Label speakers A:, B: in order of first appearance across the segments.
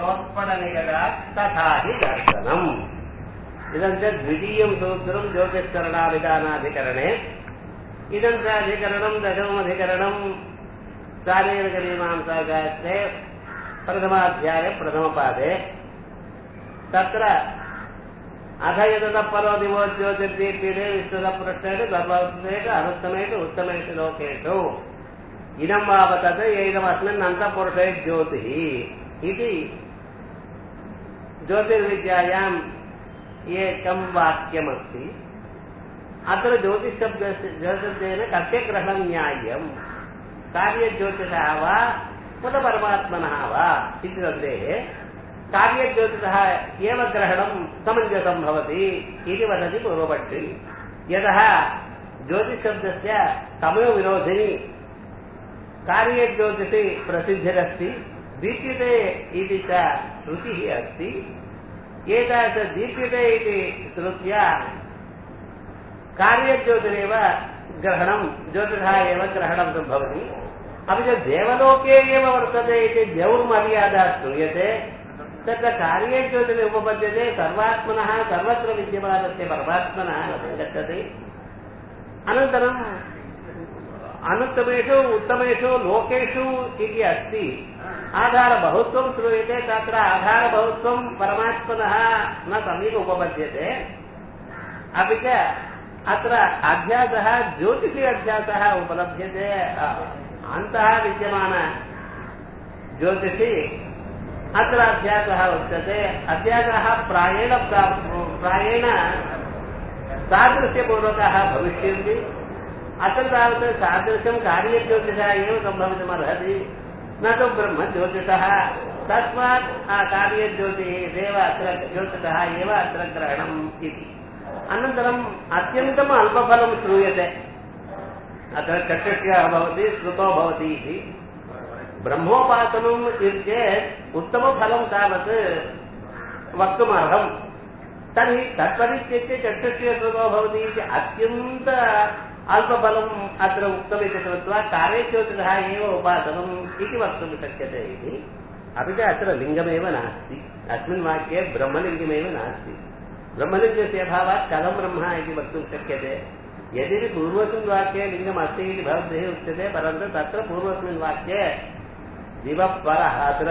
A: स्वोत्पलनिगदा तथा हि दर्शनम् इदं च द्वितीयं सूत्रं ज्योतिष्करणाभिधानाधिकरणे इदं च अधिकरणं दशमधिकरणं शारीरिकमीमांसागास्ते प्रथमाध्याये प्रथमपादे तत्र अथ यतः परो दिवो ज्योतिर्दीप्यते विश्वतपृष्ठेषु गर्भवत्सेषु अनुत्तमेषु उत्तमेषु लोकेषु इदं वावतत् एदमस्मिन् अन्तःपुरुषे ज्योतिः इति ज्योतिर्विद्यायाम् एकं वाक्यमस्ति अत्र ज्योतिषशब्दस्य ज्योतिषेन कस्य ग्रहणं न्याय्यम् कार्यज्योतिषः वा उत परमात्मनः वा इति सन्देहे कार्यज्योतिषः एव ग्रहणं समञ्जसं भवति इति वदति पूर्वपक्षी यतः ज्योतिषशब्दस्य समयोविरोधिनी कार्यज्योतिषि प्रसिद्धिरस्ति दीप्यते इति च श्रुतिः अस्ति एतादृश दीप्यते इति श्रुत्या कार्यज्योतिरेव ग्रहणं ज्योतिषः एव ग्रहणं सम्भवति अपि च देवलोके एव वर्तते इति द्यौर्मर्यादा श्रूयते तत्र कार्ये ज्योतिरे उपपद्यते सर्वात्मनः सर्वत्र विद्यमानस्य परमात्मनः न सङ्गच्छति अनन्तरम् अनुत्तमेषु उत्तमेषु लोकेषु इति अस्ति आधारबहुत्वं श्रूयते तत्र आधारबहुत्वं परमात्मनः न सम्यक् उपपद्यते अपि च अत्र अध्यासः ज्योतिषि अध्यासः उपलभ्यते अन्तः विद्यमान ज्योतिषि अत्र अध्यासः उच्यते अध्यासः प्रायेण प्रायेण सादृश्यपूर्वकः भविष्यन्ति अत्र तावत् सादृशं कार्यज्योतिषः एव सम्भवितुमर्हति न तु ब्रह्मज्योतिषः तस्मात् कार्यज्योतिः एव अत्र ज्योतिषः एव अत्र ग्रहणम् इति अनन्तरम् अत्यन्तम् अल्पफलं श्रूयते अत्र चक्षुष्यः भवति श्रुतो भवति इति ब्रह्मोपासनम् इति चेत् उत्तमफलं तावत् वक्तुमर्हम् तर्हि तत्परित्यज्य चक्षुष्य श्रुतो भवति इति अत्यन्त अल्पफलम् अत्र उक्तमिति कृत्वा कार्यज्योतिषः एव उपासनम् इति वक्तुं शक्यते इति अपि च अत्र लिङ्गमेव नास्ति अस्मिन् वाक्ये ब्रह्मलिङ्गमेव नास्ति ब्रह्मलिङ्गस्य अभावात् कथं ब्रह्म इति वक्तुं शक्यते यद्यपि पूर्वस्मिन् वाक्ये लिङ्गम् अस्ति इति भवद्भिः उच्यते परन्तु तत्र पूर्वस्मिन् वाक्ये दिवः परः अत्र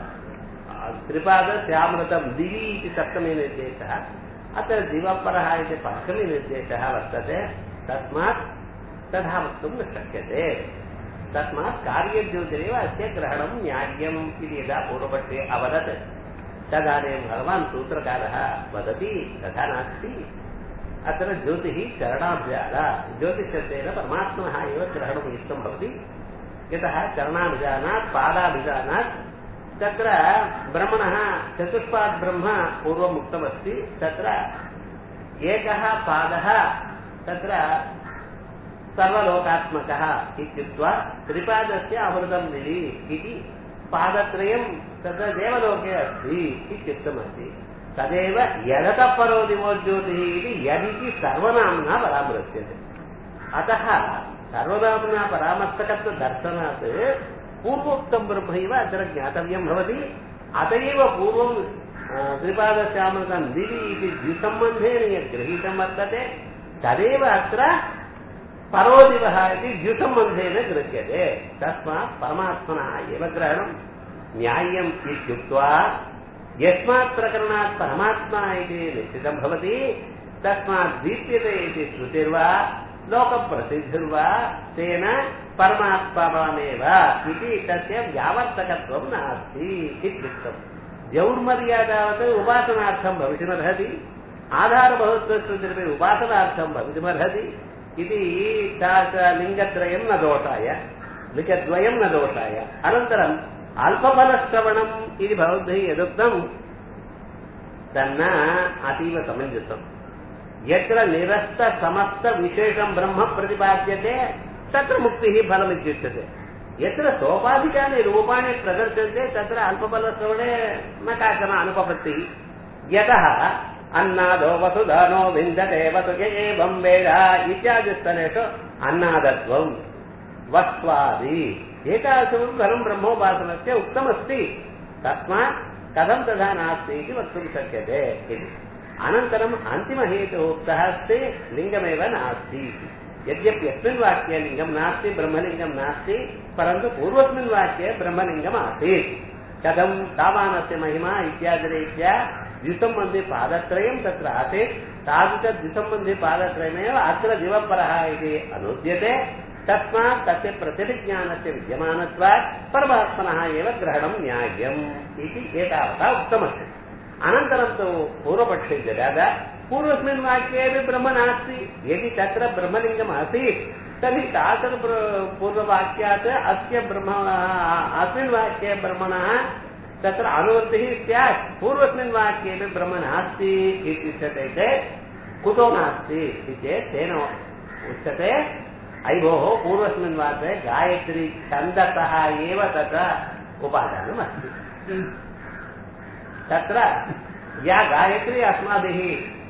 A: त्रिपादस्यामृतं दिवि इति सप्तमी निर्देशः अत्र दिवपरः इति पञ्चमी निर्देशः वर्तते तस्मात् तथा वक्तुं न शक्यते तस्मात् कार्यज्योतिरेव अस्य ग्रहणं न्याय्यम् इति यदा पूर्वपक्षे अवदत् तदानीं भगवान् सूत्रकारः वदति तथा नास्ति अत्र ज्योतिः चरणाभ्यास ज्योतिषशब्देन परमात्मनः एव ग्रहणम् इष्टं भवति यतः चरणाभिधानात् पादाभिधानात् तत्र ब्रह्मणः चतुष्पाद् ब्रह्म पूर्वम् उक्तमस्ति तत्र एकः पादः तत्र सर्वलोकात्मकः इत्युक्त्वा त्रिपादस्य अमृतं दिवि इति पादत्रयं तत्र देवलोके अस्ति इत्युक्तमस्ति तदेव यदतः परो दिवो ज्योतिः इति यदिति सर्वनाम्ना परामृश्यते अतः सर्वनाम्ना परामर्शकत्वदर्शनात् पूर्वोक्तं ब्रह्मैव अत्र ज्ञातव्यं भवति अत एव पूर्वं त्रिपादश्यामृतं दिवि इति द्विसम्बन्धेन यद् गृहीतं वर्तते तदेव अत्र परोदिवः इति द्विसम्बन्धेन गृह्यते तस्मात् परमात्मनः एव ग्रहणं न्याय्यम् इत्युक्त्वा यस्मात् प्रकरणात् परमात्मा इति निश्चितं भवति तस्मात् दीप्यते इति श्रुतिर्वा लोकप्रसिद्धिर्वा तेन परमात्मावामेव इति तस्य व्यावर्तकत्वं नास्ति इत्युक्तम् द्यौर्मर्यादावत् उपासनार्थं भवितुमर्हति आधारबहुत्वश्रुतिरपि उपासनार्थं भवितुमर्हति इति लिङ्गत्रयं न दोषाय लिङ्गद्वयं न दोषाय अनन्तरम् अल्पफलश्रवणम् इति भवद्भिः यदुक्तं तन्न अतीव समञ्जसम् यत्र निरस्तसमस्तविशेषं ब्रह्म प्रतिपाद्यते तत्र मुक्तिः फलमित्युच्यते यत्र सोपाधिकानि रूपाणि प्रदर्श्यन्ते तत्र अल्पफलश्रवणे न काचन अनुपपत्तिः यतः अन्नादो वसुधानो विन्दते वसुके एवं वेद इत्यादिस्थलेषु अन्नादत्वम् वस्त्वादि एतादृशं धनं ब्रह्मोपासनस्य उक्तमस्ति तस्मात् कथं तथा नास्ति इति वक्तुं शक्यते इति अनन्तरम् अन्तिमहेतुः उक्तः अस्ति लिङ्गमेव नास्ति यद्यपि यस्मिन् वाक्ये लिङ्गं नास्ति ब्रह्मलिङ्गं नास्ति परन्तु पूर्वस्मिन् वाक्ये ब्रह्मलिङ्गम् आसीत् कथं तावानस्य महिमा इत्यादिरीत्या द्विसम्बन्धि पादत्रयं तत्र आसीत् तादृशद्विसम्बन्धि पादत्रयमेव अत्र दिवपरः इति अनुद्यते तस्मात् तस्य प्रतिज्ञानस्य विद्यमानत्वात् परमात्मनः एव ग्रहणं न्याय्यम् इति एतावता उक्तमस्ति अनन्तरं तु पूर्वपक्षे जगाद पूर्वस्मिन् वाक्येपि ब्रह्म नास्ति यदि तत्र ब्रह्मलिङ्गम् आसीत् तर्हि तादृश पूर्ववाक्यात् अस्य ब्रह्म अस्मिन् वाक्ये ब्रह्मणः तत्र अनुवृत्तिः स्यात् पूर्वस्मिन् वाक्येपि ब्रह्म नास्ति इत्युच्यते चेत् कुतो नास्ति इति चेत् तेन उच्यते अयि भोः पूर्वस्मिन् वाक्ये गायत्री छन्दसः एव तत्र उपादानम् अस्ति तत्र या गायत्री अस्माभिः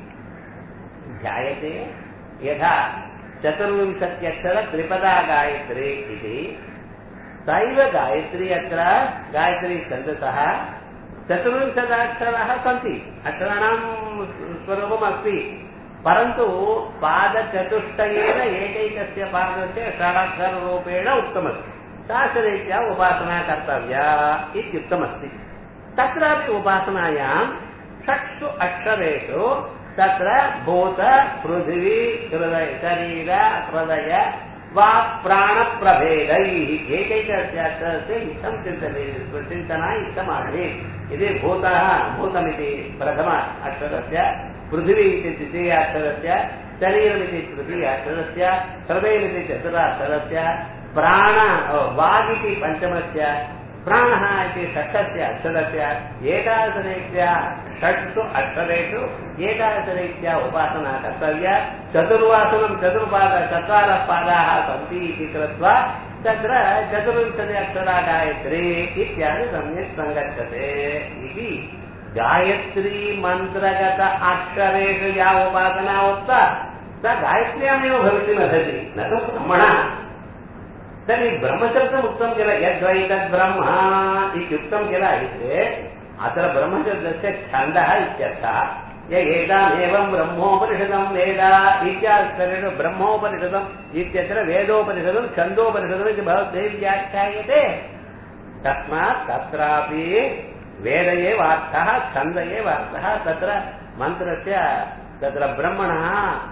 A: ध्यायते यथा चतुर्विंशत्यक्षर त्रिपदा गायत्री इति सैव गायत्री अत्र गायत्री छन्दसः चतुर्विंशताक्षराः सन्ति अक्षराणां स्वरूपम् अस्ति परन्तु पादचतुष्टयेन एकैकस्य पादस्य षडक्षररूपेण उक्तमस्ति तादृशरीत्या उपासना कर्तव्या इत्युक्तमस्ति तत्रापि उपासनायां षट्सु अक्षरेषु तत्र भूत पृथिवी हृदय शरीर हृदय वा प्राणप्रभेदैः एकैकस्य अक्षरस्य इत्थं चिन्तने चिन्तना इत्थमासीत् इति भूतः भूतमिति प्रथम अक्षरस्य पृथिवी इति द्वितीयाक्षरस्य शरीरमिति तृतीयाक्षरस्य हृदयमिति चतुराक्षरस्य प्राण वागिति पञ्चमस्य प्राणः इति षष्ठस्य अक्षरस्य एकादशरीत्या षट्सु अक्षरेषु एकादशरीत्या उपासना कर्तव्या चतुर्वासनं चतुर्पाद चत्वारः पादाः सन्ति इति कृत्वा तत्र चतुर्विंशति अक्षरा गायत्री इत्यादि सम्यक् सङ्गच्छते इति गायत्री मन्त्रगत अक्षरेषु या उपासना उक्ता सा गायत्र्यामेव भवितुमर्हति न तु ब्रह्मणः तर्हि ब्रह्मशब्दम् उक्तं किल यद्वै तद्ब्रह्म इत्युक्तं किल इति अत्र ब्रह्मशब्दस्य छन्दः इत्यर्थः य एतामेवं ब्रह्मोपनिषदं वेद इत्यादिस्तरेषु ब्रह्मोपनिषदम् इत्यत्र वेदोपनिषदं छन्दोपनिषदम् इति भवद्भिः व्याख्यायते तस्मात् तत्रापि वेद एव अर्थः छन्द एव अर्थः तत्र मन्त्रस्य तत्र ब्रह्मणः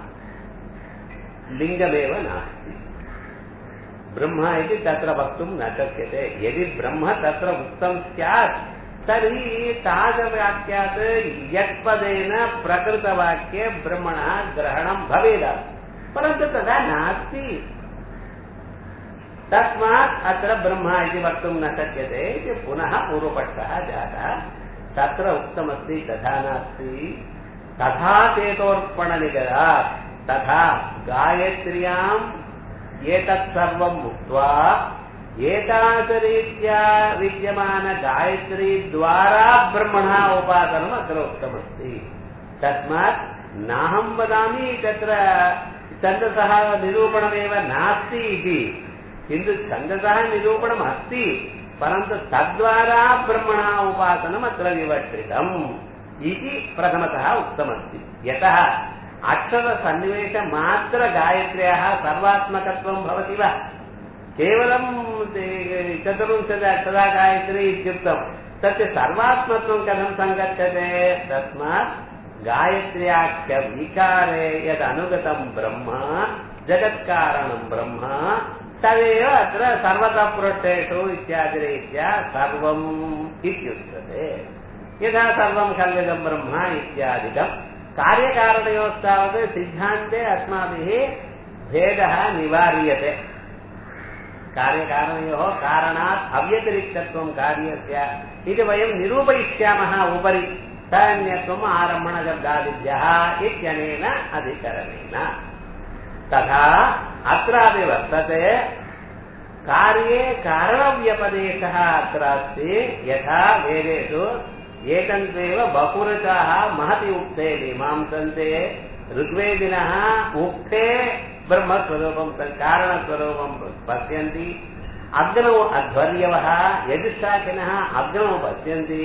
A: लिङ्गमेव नास्ति ब्रह्म इति तत्र वक्तुं न शक्यते यदि ब्रह्म तत्र उक्तं स्यात् तर्हि तादृशवाक्यात् यत्पदेन प्रकृतवाक्ये ब्रह्मणः ग्रहणं भवेद परन्तु तथा नास्ति तस्मात् अत्र ब्रह्म इति वक्तुं न शक्यते इति पुनः पूर्वपक्षः जातः तत्र उक्तमस्ति तथा नास्ति तथा चेतोर्पणनिगरात् तथा गायत्र्याम् एतत् सर्वम् उक्त्वा एतादृरीत्या विद्यमानगायत्री द्वारा ब्रह्मणः उपासनम् अत्र उक्तमस्ति तस्मात् नाहं वदामि तत्र छन्दसः निरूपणमेव नास्ति इति किन्तु छन्दसः निरूपणम् अस्ति परन्तु तद्वारा ब्रह्मणः उपासनम् अत्र विवक्षितम् इति प्रथमतः उक्तमस्ति यतः अक्षरसन्निवेशमात्रगायत्र्याः सर्वात्मकत्वं भवति वा केवलं चतुर्विंशति अक्षरा गायत्री इत्युक्तं तस्य सर्वात्मत्वं कथं सङ्गच्छते तस्मात् गायत्र्याख्यविकारे यदनुगतं ब्रह्म जगत्कारणं ब्रह्म तदेव अत्र सर्वतः पृष्ठेषु इत्यादिरीत्या सर्वम् इत्युच्यते यथा सर्वं खल्विदं ब्रह्म इत्यादिकम् कार्यकारणयोस्तावत् सिद्धान्ते अस्माभिः भेदः निवार्यते कार्यकारणयोः कारणात् अव्यतिरिक्तत्वं कार्यस्य इति वयं निरूपयिष्यामः उपरि तन्यत्वम् आरम्भणशब्दादिभ्यः इत्यनेन अधिकरणेन तथा अत्रापि वर्तते कार्ये कारणव्यपदेशः अत्र अस्ति यथा वेदेषु एकन्त्वेव बहुरचाः महति उक्ते मीमांसन्ते ऋग्वेदिनः उक्ते ब्रह्मस्वरूपं कारणस्वरूपं पश्यन्ति अग्नौ अध्वर्यवः यजुशाखिनः अग्नौ पश्यन्ति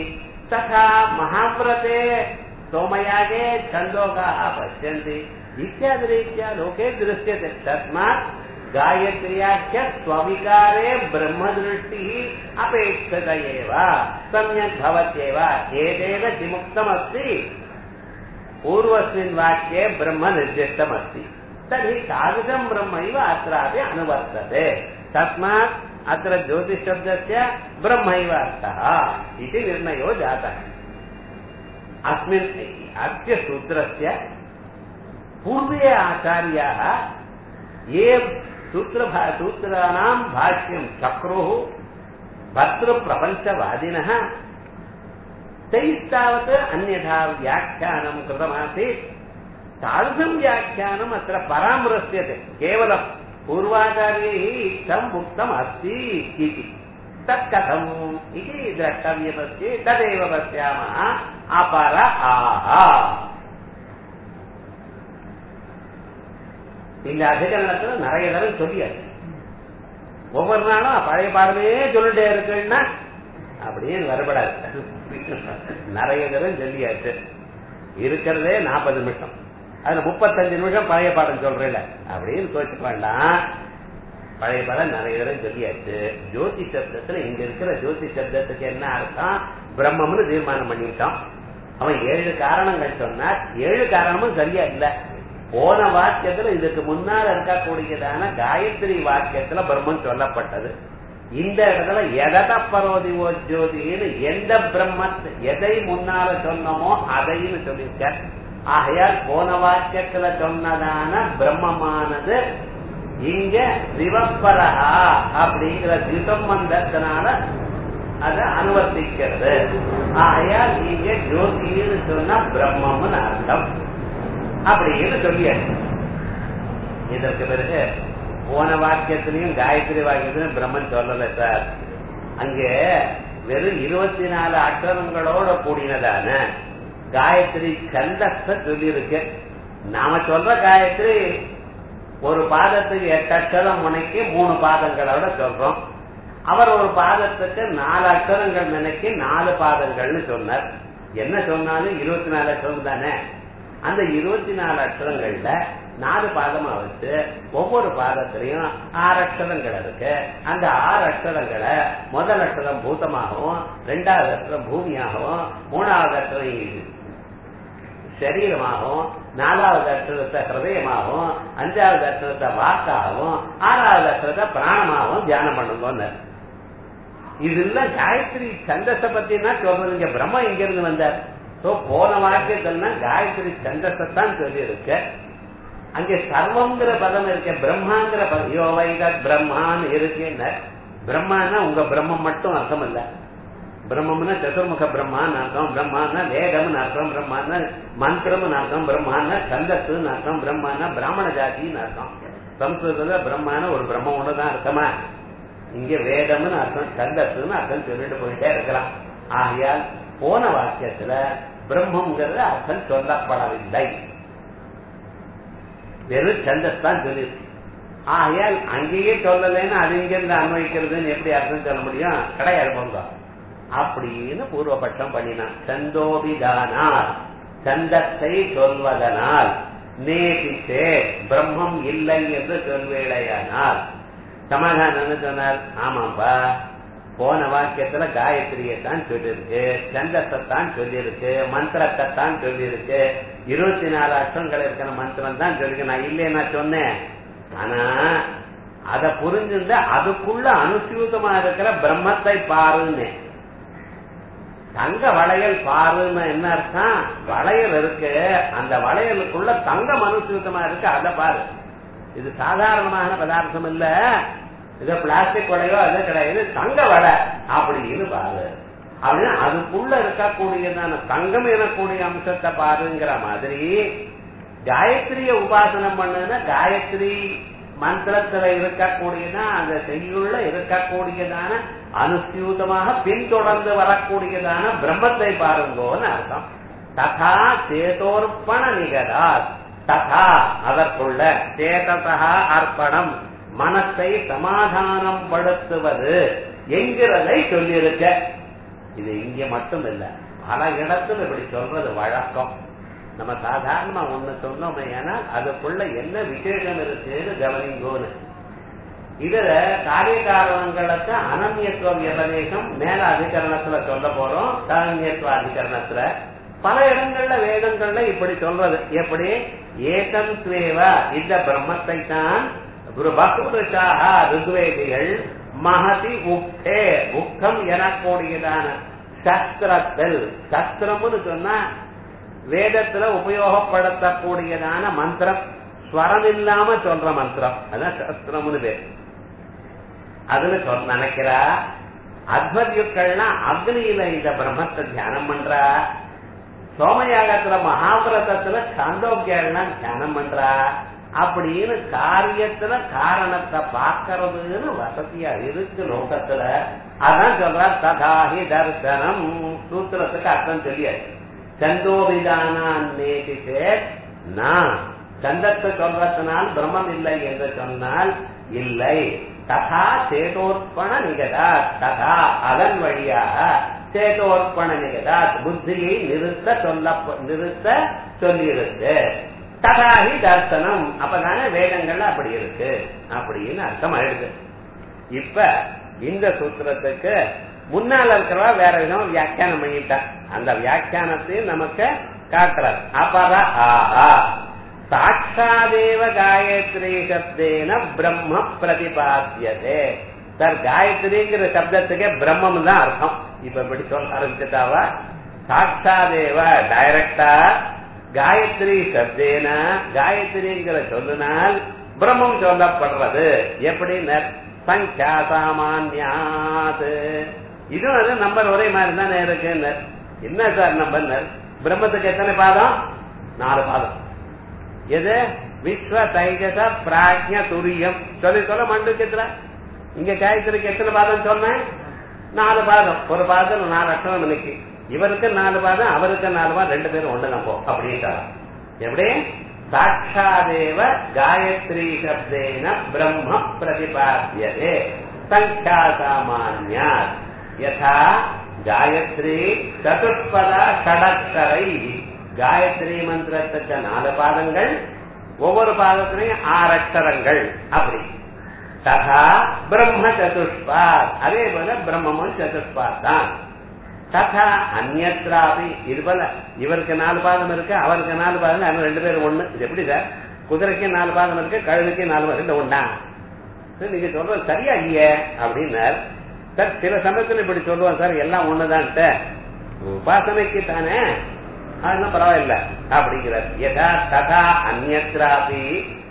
A: तथा महाव्रते सोमयागे छन्दोकाः पश्यन्ति इत्यादिरीत्या लोके दृश्यते तस्मात् गायत्र्याख्य स्वविकारे ब्रह्मदृष्टिः अपेक्षत एव सम्यक् भवत्येव एतेन किमुक्तमस्ति पूर्वस्मिन् वाक्ये ब्रह्म निर्दिष्टमस्ति तर्हि तादृशं ब्रह्मैव अत्रापि अनुवर्तते तस्मात् अत्र ज्योतिषशब्दस्य ब्रह्मैव अर्थः इति निर्णयो जातः अस्मिन् अस्य सूत्रस्य पूर्वे आचार्याः ये सूत्र सूत्राणां भाष्यं चक्रुः भर्तृप्रपञ्चवादिनः तैस्तावत् अन्यथा व्याख्यानं कृतमासीत् तादृशं व्याख्यानम् अत्र परामृश्यते केवलं पूर्वाचार्यैः इत्थम् उक्तम् अस्ति इति तत् कथम् इति द्रष्टव्यमस्ति तदेव पश्यामः अपर आह இந்த அதிகரணத்துல நிறைய தடவை சொல்லியாச்சு ஒவ்வொரு நாளும் பழைய பாடமே சொல்லிட்டே இருக்குன்னா அப்படின்னு வரப்படாது நிறைய தடவை சொல்லியாச்சு இருக்கிறதே நாற்பது நிமிஷம் அதுல முப்பத்தஞ்சு நிமிஷம் பழைய பாடம் சொல்றேன் அப்படின்னு தோச்சு வேண்டாம் பழைய பாடம் நிறைய தடவை சொல்லியாச்சு ஜோதி சப்தத்துல இங்க இருக்கிற ஜோதி சப்தத்துக்கு என்ன அர்த்தம் பிரம்மம்னு தீர்மானம் பண்ணிவிட்டான் அவன் ஏழு காரணங்கள் சொன்னா ஏழு காரணமும் சரியா இல்ல போன வாக்கியத்துல இதுக்கு முன்னால் இருக்கக்கூடியதான காயத்ரி வாக்கியத்துல பிரம்மன் சொல்லப்பட்டது இந்த இடத்துல எதத பரோதிவோ ஜோதின்னு எந்த பிரம்மத்தை எதை முன்னால சொன்னமோ அதைன்னு சொல்லியிருக்க ஆகையால் போன வாக்கியத்துல சொன்னதான பிரம்மமானது இங்க சிவப்பரகா அப்படிங்கிற திசம்பந்தத்தினால அதை அனுவர்த்திக்கிறது ஆகையால் இங்க ஜோதின்னு சொன்னா பிரம்மம்னு அர்த்தம் அப்படின்னு சொல்லியாச்சு இதற்கு பிறகு போன வாக்கியத்திலையும் காயத்ரி வாக்கியத்திலையும் பிரம்மன் சொல்லல சார் அங்கே வெறும் இருபத்தி நாலு அக்ஷரங்களோட கூடினதான காயத்ரி சந்தஸ்த சொல்லி இருக்கு நாம சொல்ற காயத்ரி ஒரு பாதத்துக்கு எட்டு அக்ஷரம் முனைக்கு மூணு பாதங்களோட சொல்றோம் அவர் ஒரு பாதத்துக்கு நாலு அக்ஷரங்கள் நினைக்கி நாலு பாதங்கள்னு சொன்னார் என்ன சொன்னாலும் இருபத்தி நாலு அக்ஷரம் தானே அந்த இருபத்தி நாலு அக்ஷரங்கள்ல நாலு பாதமா வச்சு ஒவ்வொரு பாதத்திலையும் ஆறு அக்ஷரங்கள் இருக்கு அந்த ஆறு அக்ஷரங்களை முதல் அக்ஷரம் பூதமாகவும் ரெண்டாவது அக்ஷரம் பூமியாகவும் மூணாவது அக்ஷரம் சரீரமாகவும் நாலாவது அக்ஷரத்தை ஹிருதயமாகவும் அஞ்சாவது அக்ஷரத்தை வாக்காகவும் ஆறாவது அக்ஷரத்தை பிராணமாகவும் தியானம் பண்ணுங்க இதெல்லாம் காயத்ரி சந்தஸ பத்தினா சொல்றது இங்க பிரம்மா எங்க இருந்து வந்தார் சோ போன வாக்கியத்தில்னா காயத்ரி சந்தஸத்தான் சொல்லி இருக்க அங்கே சர்வங்கிற பதம் இருக்க பிரம்மாங்கிற பதம் யோ வைகத் பிரம்மான்னு இருக்குன்னு பிரம்மான்னா உங்க பிரம்மம் மட்டும் அர்த்தம் இல்ல பிரம்மம்னா சதுர்முக பிரம்மான்னு அர்த்தம் பிரம்மான்னா வேதம்னு அர்த்தம் பிரம்மான்னா மந்திரம்னு அர்த்தம் பிரம்மான்னா சந்தத்துன்னு அர்த்தம் பிரம்மான்னா பிராமண ஜாதின்னு அர்த்தம் சம்ஸ்கிருதத்துல பிரம்மான ஒரு பிரம்மம் ஒண்ணுதான் அர்த்தமா இங்க வேதம்னு அர்த்தம் சந்தத்துன்னு அர்த்தம் சொல்லிட்டு போயிட்டே இருக்கலாம் ஆகையால் போன வாக்கியத்துல பிரம்மங்கிறது அர்த்தம் சொல்லப்படவில்லை வெறும் சந்தஸ்தான் சொல்லிருக்கு ஆகையால் அங்கேயே சொல்லலைன்னு அது இங்கிருந்து அன்வைக்கிறதுன்னு எப்படி அர்த்தம் சொல்ல முடியும் கிடையாது போங்க அப்படின்னு பூர்வபட்சம் பண்ணினான் சந்தோபிதானால் சந்தத்தை சொல்வதனால் நேசித்தே பிரம்மம் இல்லை என்று சொல்வேளையானால் சமாதானம் என்ன சொன்னார் ஆமாப்பா போன வாக்கியத்துல காயத்ரியை தான் சொல்லியிருக்கு சந்தத்தை தான் சொல்லியிருக்கு மந்திரத்தை தான் சொல்லியிருக்கு இருபத்தி நாலு அர்த்தங்கள் இருக்கிற மந்திரம் தான் சொல்லிருக்கு நான் இல்லையே நான் சொன்னேன் ஆனா அத புரிஞ்சுட்டு அதுக்குள்ள அனுசூதமா இருக்கிற பிரம்மத்தை பாருன்னு தங்க வளையல் பாருன்னு என்ன அர்த்தம் வளையல் இருக்கு அந்த வளையலுக்குள்ள தங்கம் அனுசூதமா இருக்கு அதை பாரு இது சாதாரணமான பதார்த்தம் இல்ல இது பிளாஸ்டிக் வளையோ அது கிடையாது தங்க வடை அப்படின்னு பாரு அப்படின்னா அதுக்குள்ள இருக்கக்கூடியதான தங்கம் எனக்கூடிய அம்சத்தை பாருங்கிற மாதிரி காயத்ரிய உபாசனம் பண்ணுன்னா காயத்ரி மந்திரத்துல இருக்கக்கூடியதான் அந்த செய்யுள்ள இருக்கக்கூடியதான அனுசியூதமாக பின்தொடர்ந்து வரக்கூடியதான பிரம்மத்தை பாருங்கோன்னு அர்த்தம் ததா சேதோர்ப்பண நிகரார் ததா அதற்குள்ள சேதசா அர்ப்பணம் மனத்தை சமாதானம் படுத்துவது என்கிறதை சொல்லியிருக்க இது இங்க மட்டும் இல்ல பல இடத்துல இப்படி சொல்றது வழக்கம் நம்ம சாதாரணமா ஒண்ணு சொன்னோமே ஏன்னா அதுக்குள்ள என்ன விசேஷம் இருக்குன்னு கவனிங்கோன்னு இதுல காரிய காரணங்களுக்கு அனன்யத்துவ வியபதேசம் மேல அதிகரணத்துல சொல்ல போறோம் சாரண்யத்துவ அதிகரணத்துல பல இடங்கள்ல வேதங்கள்ல இப்படி சொல்றது எப்படி ஏகம் துவேவ இந்த பிரம்மத்தை தான் பகுருஷாக ருக்வேதிகள் மகதி உக்தே உக்கம் எனக்கூடியதான சஸ்திரத்தில் சஸ்திரம்னு சொன்னா வேதத்துல உபயோகப்படுத்தக்கூடியதான மந்திரம் ஸ்வரம் இல்லாம சொல்ற மந்திரம் அதான் சஸ்திரம்னு பேர் அதுல சொல் நினைக்கிறா அத்வத்யுக்கள்னா அக்னியில இந்த பிரம்மத்தை தியானம் பண்றா சோமயாகத்துல மகாபிரதத்துல சாந்தோக்கியெல்லாம் தியானம் பண்றா அப்படின்னு காரியத்துல காரணத்தை பார்க்கறதுன்னு வசதியா இருக்கு லோகத்துல அதான் சொல்றா ததாஹி தர்சனம் சூத்திரத்துக்கு அர்த்தம் தெரியாது சந்தோபிதானான் நேசித்தே நான் சந்தத்தை சொல்றதுனால் பிரம்மம் இல்லை என்று சொன்னால் இல்லை ததா சேதோர்ப்பண நிகதா ததா அதன் வழியாக சேதோர்ப்பண நிகதா புத்தியை நிறுத்த சொல்ல நிறுத்த சொல்லியிருக்கு ததாஹி தர்சனம் அப்பதானே வேதங்கள்ல அப்படி இருக்கு அப்படின்னு அர்த்தம் ஆயிடுது இப்ப இந்த சூத்திரத்துக்கு முன்னால இருக்கிறவா வேற விதம் வியாக்கியானம் பண்ணிட்டா அந்த வியாக்கியானத்தையும் நமக்கு காட்டுறார் அபர ஆஹா சாட்சாதேவ காயத்ரி சப்தேன பிரம்ம பிரதிபாத்தியதே சார் காயத்ரிங்கிற சப்தத்துக்கே பிரம்மம் தான் அர்த்தம் இப்ப இப்படி சொல்ல ஆரம்பிச்சுட்டாவா சாட்சாதேவ டைரக்டா காயத்ரி சப்தேன காயத்ரிங்கிற சொல்லுனால் பிரம்மம் சொல்லப்படுறது எப்படி சங்கியா சாமான்யாது இதுவும் அது நம்பர் ஒரே மாதிரி தானே இருக்கு என்ன சார் நம்பர் பிரம்மத்துக்கு எத்தனை பாதம் நாலு பாதம் எது விஸ்வ தைஜச பிராஜ்ய துரியம் சொல்லி சொல்ல மண்டுக்கத்துல இங்க காயத்ரிக்கு எத்தனை பாதம் சொன்னேன் நாலு பாதம் ஒரு பாதம் நாலு அக்ஷரம் இன்னைக்கு இவருக்கு நாலு பாதம் அவருக்கு நாலு பாதம் ரெண்டு பேரும் ஒண்ணு நம்போ அப்படின்ட்டாங்க எப்படி சாட்சாதேவ காயத்ரி சப்தேன பிரம்ம பிரதிபாத்தியதே சங்கியா சாமான்யா யதா காயத்ரி சதுஷ்பத ஷடக்ஷரை காயத்ரி மந்திரத்துக்கு நாலு பாதங்கள் ஒவ்வொரு பாதத்திலையும் ஆறு அக்ஷரங்கள் அப்படி ததா பிரம்ம சதுஷ்பாத் அதே போல பிரம்மமும் சதுஷ்பாத் தான் ததா அந்நத்ராபி இது போல இவருக்கு நாலு பாதம் இருக்கு அவருக்கு நாலு பாதம் அவங்க ரெண்டு பேரும் ஒண்ணு இது எப்படி சார் குதிரைக்கு நாலு பாதம் இருக்கு கழுதுக்கு நாலு பாதம் ரெண்டு ஒண்ணா நீங்க சொல்றது சரியா இல்லையே அப்படின்னார் சார் சில சமயத்துல இப்படி சொல்லுவோம் சார் எல்லாம் ஒண்ணுதான்ட்டு உபாசனைக்கு தானே அதெல்லாம் பரவாயில்ல அப்படிங்கிறார் யதா ததா அந்நத்ராபி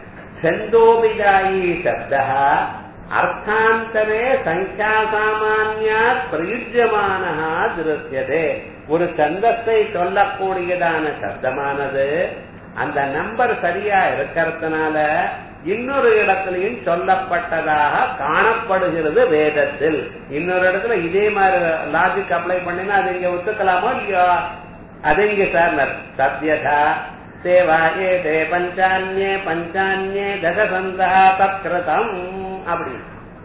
A: சந்தோபிதாயி சப்தா அர்த்தாந்தரே சங்கியா சாமான்யா பிரயுஜமான திருத்தியதே ஒரு சந்தத்தை சொல்லக்கூடியதான சப்தமானது அந்த நம்பர் சரியா இருக்கிறதுனால இன்னொரு இடத்துலயும் சொல்லப்பட்டதாக காணப்படுகிறது வேதத்தில் இன்னொரு இடத்துல இதே மாதிரி லாஜிக் அப்ளை பண்ணினா அது இங்க ஒத்துக்கலாமோ இல்லையோ அது இங்க சார் சத்யதா சேவா ஏதே பஞ்சான்யே பஞ்சான்யே தசசந்தா தத்கிருதம் அப்படி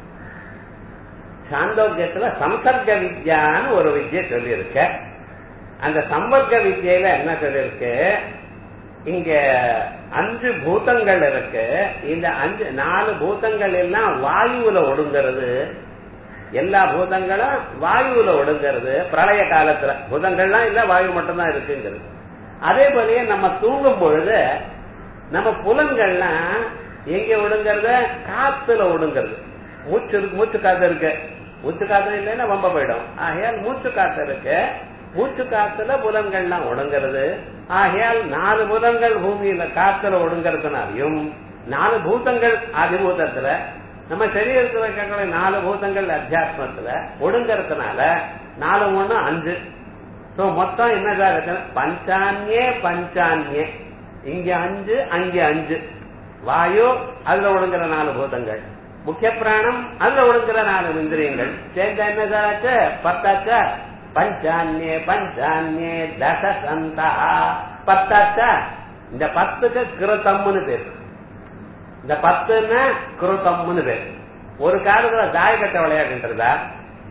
A: சாந்தோக்கியத்துல சம்சர்க்க வித்யான்னு ஒரு வித்யை சொல்லியிருக்க அந்த சம்பர்க்க வித்யில என்ன சொல்லியிருக்கு இங்க அஞ்சு பூதங்கள் இருக்கு இந்த அஞ்சு நாலு பூதங்கள் எல்லாம் வாயுவுல ஒடுங்கிறது எல்லா பூதங்களும் வாயுவுல ஒடுங்கிறது பிரளய காலத்துல பூதங்கள்லாம் இல்ல வாயு மட்டும்தான் இருக்குங்கிறது அதே போலயே நம்ம தூங்கும் பொழுது நம்ம புலன்கள்லாம் எங்க ஒடுங்கிறத காத்துல ஒடுங்கிறது மூச்சு இருக்கு மூச்சு காத்து இருக்கு மூச்சு காத்து இல்லைன்னா வம்ப போயிடும் ஆகையால் மூச்சு காத்து இருக்கு மூச்சு காத்துல புலன்கள்லாம் ஒடுங்கிறது ஆகையால் நாலு புலன்கள் பூமியில காத்துல ஒடுங்கிறதுனாலையும் நாலு பூதங்கள் அதிபூதத்துல நம்ம சரீரத்தில் இருக்கக்கூடிய நாலு பூதங்கள் அத்தியாத்மத்துல ஒடுங்கிறதுனால நாலு ஒண்ணு அஞ்சு சோ மொத்தம் என்னதான் இருக்கு பஞ்சான்யே பஞ்சான்யே இங்க அஞ்சு அங்க அஞ்சு வாயு அதுல ஒடுங்குற நாலு பூதங்கள் முக்கிய பிராணம் அதுல ஒடுங்குற நாலு இந்திரியங்கள் சேர்ந்தா என்னதாச்சு பத்தாச்சா பஞ்சான்யே பஞ்சான்யே தச சந்தா பத்தாச்சா இந்த பத்துக்கு கிருத்தம்னு பேரு இந்த பத்துன்னா குருத்தம்னு பேர் ஒரு காலத்துல தாயக்கட்ட விளையாடுன்றதா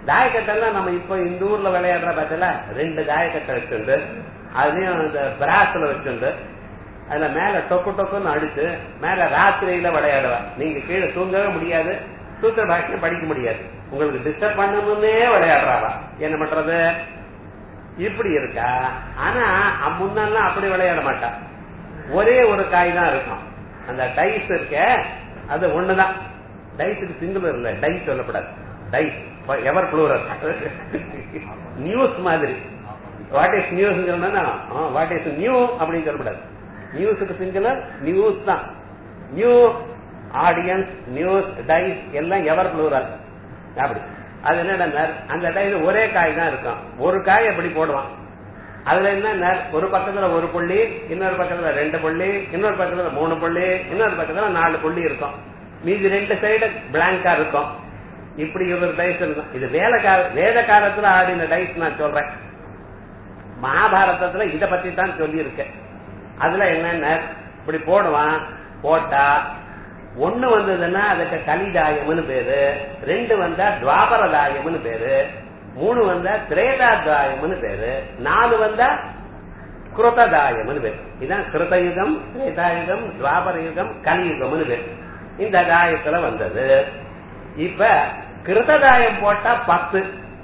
A: தாயக்கட்டெல்லாம் நம்ம இப்ப இந்த ஊர்ல விளையாடுற பார்த்தல ரெண்டு தாயக்கட்டை வச்சுண்டு அதுலயும் இந்த பிராஸ்ல வச்சுண்டு அதுல மேல டொக்கு டொக்குன்னு அடிச்சு மேல ராத்திரியில விளையாடுவா நீங்க கீழே தூங்கவே முடியாது சூத்திர பாஷையும் படிக்க முடியாது உங்களுக்கு டிஸ்டர்ப் பண்ணணும்னே விளையாடுறாரா என்ன பண்றது இப்படி இருக்கா ஆனா முன்னெல்லாம் அப்படி விளையாட மாட்டா ஒரே ஒரு காய் தான் இருக்கும் அந்த டைஸ் இருக்க அது ஒண்ணுதான் டைஸுக்கு சிங்கிள் இல்ல டைஸ் சொல்லப்படாது டைஸ் எவர் ப்ளூரல் நியூஸ் மாதிரி வாட் இஸ் நியூஸ் சொன்னா வாட் இஸ் நியூ அப்படின்னு சொல்லக்கூடாது நியூஸுக்கு சிங்குலர் நியூஸ் தான் நியூ ஆடியன்ஸ் நியூஸ் டைஸ் எல்லாம் எவர் ப்ளூரல் அப்படி அது என்ன அந்த டைஸ் ஒரே காய் தான் இருக்கும் ஒரு காய் அப்படி போடுவான் அதுல என்ன ஒரு பக்கத்துல ஒரு புள்ளி இன்னொரு பக்கத்துல ரெண்டு புள்ளி இன்னொரு பக்கத்துல மூணு புள்ளி இன்னொரு பக்கத்துல நாலு புள்ளி இருக்கும் மீதி ரெண்டு சைடு பிளாங்கா இருக்கும் இப்படி ஒரு டைஸ் இருக்கும் இது வேத கால வேத காலத்துல ஆடின டைஸ் நான் சொல்றேன் மகாபாரதத்துல இத பத்தி தான் சொல்லி இருக்கேன் அதுல என்னென்ன இப்படி போடுவான் போட்டா ஒண்ணு வந்ததுன்னா அதுக்கு கலிதாயம்னு பேரு ரெண்டு வந்தா துவாபரதாயம்னு பேரு மூணு வந்தா திரேதாதாயம்னு பேரு நாலு வந்தா கிருததாயம்னு பேரு இதான் கிருதயுகம் திரேதாயுகம் துவாபர யுகம் கலியுகம்னு பேரு இந்த தாயத்துல வந்தது இப்ப கிருததாயம் போட்டா பத்து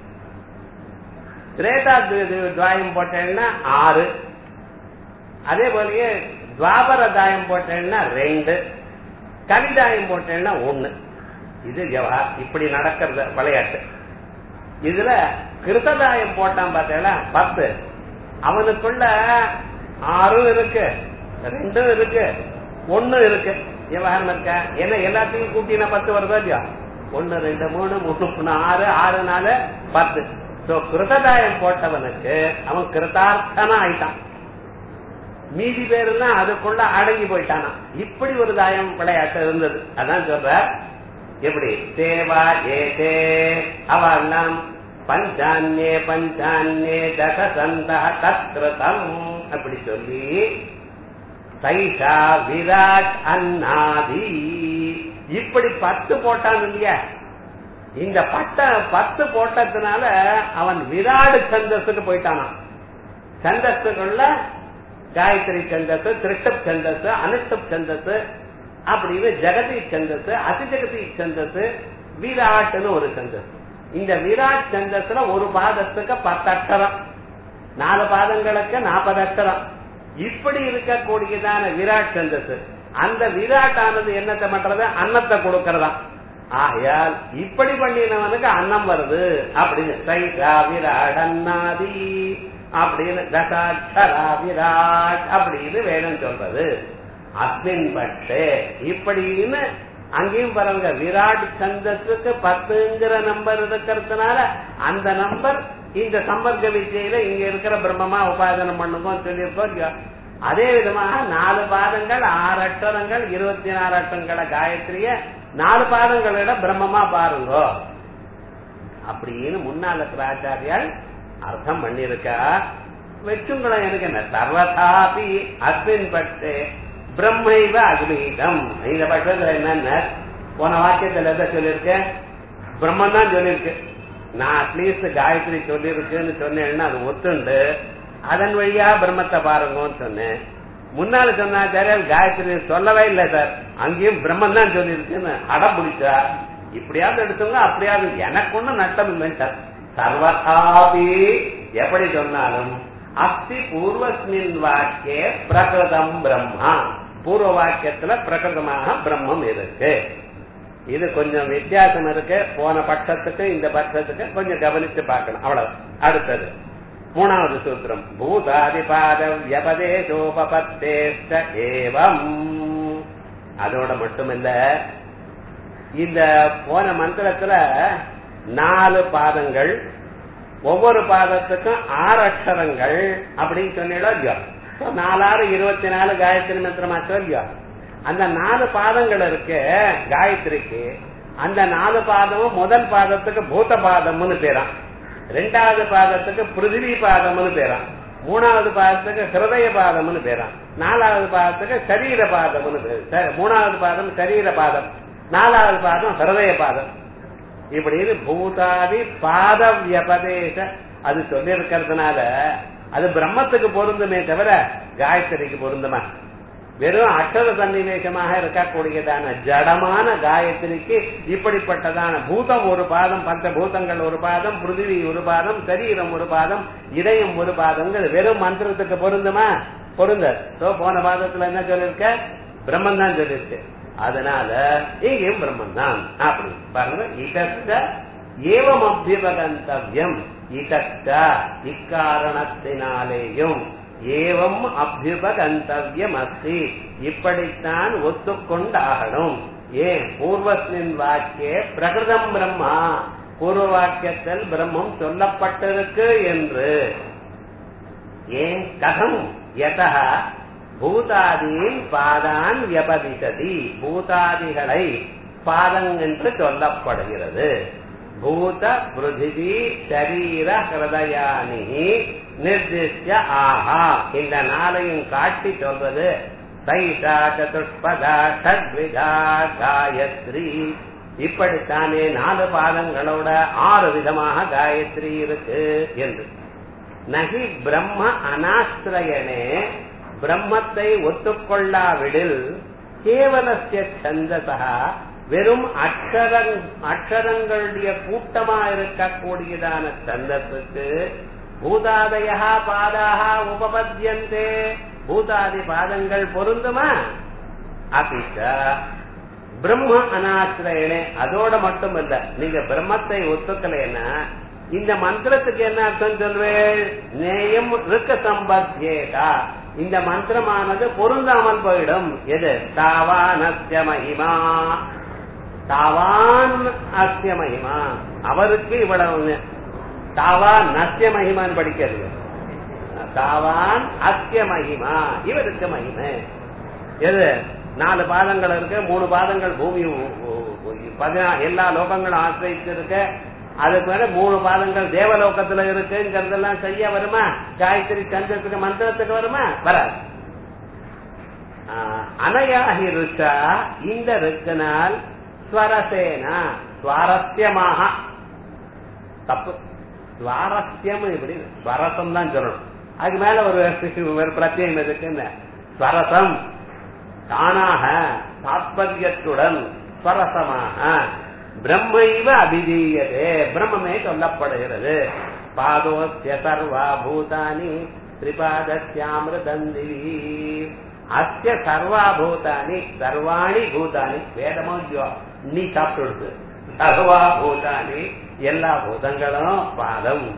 A: திரேதா துவாயம் போட்டேன்னா ஆறு அதே போலயே துவாபர தாயம் போட்டேன்னா ரெண்டு கலிதாயம் போட்டேன்னா ஒண்ணு இது ஜவா இப்படி நடக்கிறது விளையாட்டு இதுல கிருத்ததாயம் போட்டான் பார்த்தேன்னா பத்து அவனுக்குள்ள ஆறும் இருக்கு ரெண்டும் இருக்கு ஒண்ணும் இருக்கு விவகாரம் இருக்க ஏன்னா எல்லாத்தையும் கூட்டினா பத்து வருதோ இல்லையா ஒன்னு ரெண்டு மூணு மூணு மூணு ஆறு ஆறு நாலு பத்து சோ கிருததாயம் போட்டவனுக்கு அவன் கிருதார்த்தனா ஆயிட்டான் மீதி பேருலாம் அதுக்குள்ள அடங்கி போயிட்டானா இப்படி ஒரு தாயம் விளையாட்டு இருந்தது அதான் சொல்ற எப்படி தேவா ஏதே அவெல்லாம் பஞ்சான்யே பஞ்சான்யே தசசந்த தத்ருதம் அப்படி சொல்லி சைஷா விராட் அன்னாதி இப்படி பத்து போட்டான் இல்லையா இந்த பட்ட பத்து போட்டதுனால அவன் விராடு சந்தஸுக்கு போயிட்டானான் சந்தஸ்துக்குள்ள காயத்ரி சந்தஸ் திருஷ்டப் சந்தஸ் அனுஷ்டப் சந்தஸ் அப்படின்னு ஜெகதி சந்தஸ் அதிஜகதி சந்தஸ் விராட்னு ஒரு சந்தஸ் இந்த விராட் சந்தஸ்ல ஒரு பாதத்துக்கு பத்து அக்ஷரம் நாலு பாதங்களுக்கு நாற்பது அக்ஷரம் இப்படி இருக்கக்கூடியதான விராட் சந்தஸ் அந்த விராட் ஆனது என்னத்தை பண்றது அன்னத்தை கொடுக்கறதா ஆகையால் இப்படி பண்ணினவனுக்கு அன்னம் வருது அப்படின்னு சைகா விராட் அன்னாதி அப்படின்னு தசாட்சரா விராட் அப்படின்னு வேணும் சொல்றது அஸ்மின் பட்டு இப்படின்னு அங்கேயும் பாருங்க விராட் சந்தத்துக்கு பத்துங்கிற நம்பர் இருக்கிறதுனால அந்த நம்பர் இந்த சம்பர்க்க வித்தியில இங்க இருக்கிற பிரம்மமா உபாதனம் பண்ணுவோம் சொல்லியிருக்கோம் இல்லையா? அதே விதமாக நாலு பாதங்கள் ஆறு அட்டரங்கள் இருபத்தி நாலு அட்டங்களை காயத்ரிய நாலு பாதங்களோட பிரம்மமா பாருங்க அப்படின்னு முன்னாள் இருக்கிற ஆச்சாரியால் அர்த்தம் பண்ணிருக்கா வெச்சுங்களேன் எனக்கு என்ன சர்வதாபி அஸ்மின் பட்டு பிரம்மைவ அக்னீதம் இந்த பட்சத்துல என்னென்ன போன வாக்கியத்துல எதை சொல்லியிருக்கேன் பிரம்மன் தான் சொல்லியிருக்கு நான் அட்லீஸ்ட் காயத்ரி சொல்லியிருக்குன்னு சொன்னேன்னா அது ஒத்துண்டு அதன் வழியா பிரம்மத்தை பாருங்கன்னு சொன்னேன் முன்னால சொன்னாச்சாரியால் காயத்ரி சொல்லவே இல்லை சார் அங்கேயும் பிரம்மன் தான் சொல்லியிருக்குன்னு அடம் பிடிச்சா இப்படியாவது எடுத்தவங்க அப்படியாவது எனக்கு ஒண்ணும் நட்டம் இல்லைன்ட்டார் சர்வதாபி எப்படி சொன்னாலும் அஸ்தி பூர்வஸ்மின் வாக்கிய பிரகிருதம் பிரம்மா பூர்வ வாக்கியத்துல பிரகிருதமாக பிரம்மம் இருக்கு இது கொஞ்சம் வித்தியாசம் இருக்கு போன பட்சத்துக்கு இந்த பட்சத்துக்கு கொஞ்சம் கவனிச்சு பார்க்கணும் அவ்வளவு அடுத்தது மூணாவது சூத்திரம் பூதாதிபாத வியபதேசோபத்தேஷ்ட ஏவம் அதோட மட்டுமில்ல இந்த போன மந்திரத்துல நாலு பாதங்கள் ஒவ்வொரு பாதத்துக்கும் ஆறு அக்ஷரங்கள் அப்படின்னு சொன்னீங்களோ இல்லையோ So, நாலாறு இருபத்தி நாலு காயத்ரி மந்திரமாச்சோ இல்லையோ அந்த நாலு பாதங்கள் இருக்கு காயத்ரிக்கு அந்த நாலு பாதமும் முதல் பாதத்துக்கு பூத பாதம்னு பேரான் ரெண்டாவது பாதத்துக்கு பிருத்திவி பாதம்னு பேரான் மூணாவது பாதத்துக்கு ஹிருதய பாதம்னு பேரான் நாலாவது பாதத்துக்கு சரீர பாதம்னு பேரு ச- மூணாவது பாதம் சரீர பாதம் நாலாவது பாதம் ஹிருதய பாதம் இப்படின்னு பூதாதி பாத வியபதேச அது சொல்லி இருக்கிறதுனால அது பிரம்மத்துக்கு பொருந்துமே தவிர காயத்ரிக்கு பொருந்துமா வெறும் அக்ஷர சன்னிவேசமாக இருக்கக்கூடியதான ஜடமான காயத்ரிக்கு இப்படிப்பட்டதான பூதம் ஒரு பாதம் பஞ்ச பூதங்கள் ஒரு பாதம் பிருத்திவி ஒரு பாதம் சரீரம் ஒரு பாதம் இதயம் ஒரு பாதங்கள் வெறும் மந்திரத்துக்கு பொருந்துமா பொருந்த போன பாதத்துல என்ன சொல்லிருக்க பிரம்மன் தான் சொல்லிருக்கு அதனால இங்கேயும் பிரம்மன் தான் அப்படி பாருங்க இதற்க ஏவம் அபியுபகந்தவியம் இதற்க இக்காரணத்தினாலேயும் ஏவம் அபியுபகந்தவியம் அஸ்தி இப்படித்தான் ஒத்துக்கொண்டாகணும் ஏன் பூர்வஸ்மின் வாக்கிய பிரகிருதம் பிரம்மா பூர்வ வாக்கியத்தில் பிரம்மம் சொல்லப்பட்டிருக்கு என்று ஏன் கதம் யதா பூதாதீன் பாதான் வியபதிசதி பூதாதிகளை பாதம் என்று சொல்லப்படுகிறது பூத பிருத்திவி சரீர ஹிருதயானி நிர்திஷ்ய ஆஹா இந்த நாளையும் காட்டி சொல்றது சைஷா சதுஷ்பதா ஷட்விதா காயத்ரி இப்படித்தானே நாலு பாதங்களோட ஆறு விதமாக காயத்ரி இருக்கு என்று நகி பிரம்ம அனாஸ்திரயனே பிரம்மத்தை ஒத்துக்கொள்ளாவிடில் கேவலசிய சந்தசா வெறும் அக்ஷரங் அக்ஷரங்களுடைய கூட்டமா இருக்கக்கூடியதான சந்தத்துக்கு பூதாதயா பாதாக உபபத்தியந்தே பூதாதி பாதங்கள் பொருந்துமா அபிச்ச பிரம்ம அனாசிரயனே அதோட மட்டும் இல்ல நீங்க பிரம்மத்தை ஒத்துக்கலைன்னா இந்த மந்திரத்துக்கு என்ன அர்த்தம் சொல்வேன் நேயம் ருக்க சம்பத்தியேகா இந்த மந்திரமானது பொருந்தாமல் போயிடும் எது தாவானஸ்ய மகிமா தாவான் அஸ்ய மகிமா அவருக்கு இவ்வளவு தாவா நஸ்ய மகிமான்னு படிக்கிறது தாவான் அஸ்ய மகிமா இவருக்கு மகிமை எது நாலு பாதங்கள் இருக்கு மூணு பாதங்கள் பூமி பதினா எல்லா லோகங்களும் ஆசிரியிச்சு இருக்கு அதுக்கு மேல மூணு பாதங்கள் தேவலோகத்துல இருக்குங்கிறதெல்லாம் சரியா வருமா காயத்ரி சந்திரத்துக்கு மந்திரத்துக்கு வருமா வராது அனயாகி ருஷா இந்த ருக்கனால் ஸ்வரசேனா சுவாரஸ்யமாக தப்பு சுவாரஸ்யம் இப்படி ஸ்வரசம் தான் சொல்லணும் அதுக்கு மேல ஒரு ஒரு பிரத்யேகம் இருக்குன்னு ஸ்வரசம் தானாக தாத்பரியத்துடன் ஸ்வரசமாக பிரம்மைவ அபிதீயதே பிரம்மமே சொல்லப்படுகிறது பாதோஸ்ய சர்வா பூதானி திரிபாதஸ்யாமிருதந்தி அஸ்ய சர்வா பூதானி சர்வாணி பூதானி வேதமோ இல்லையோ நீ சாப்பிட்டு சர்வா பூதானி எல்லா பூதங்களும் பாதம்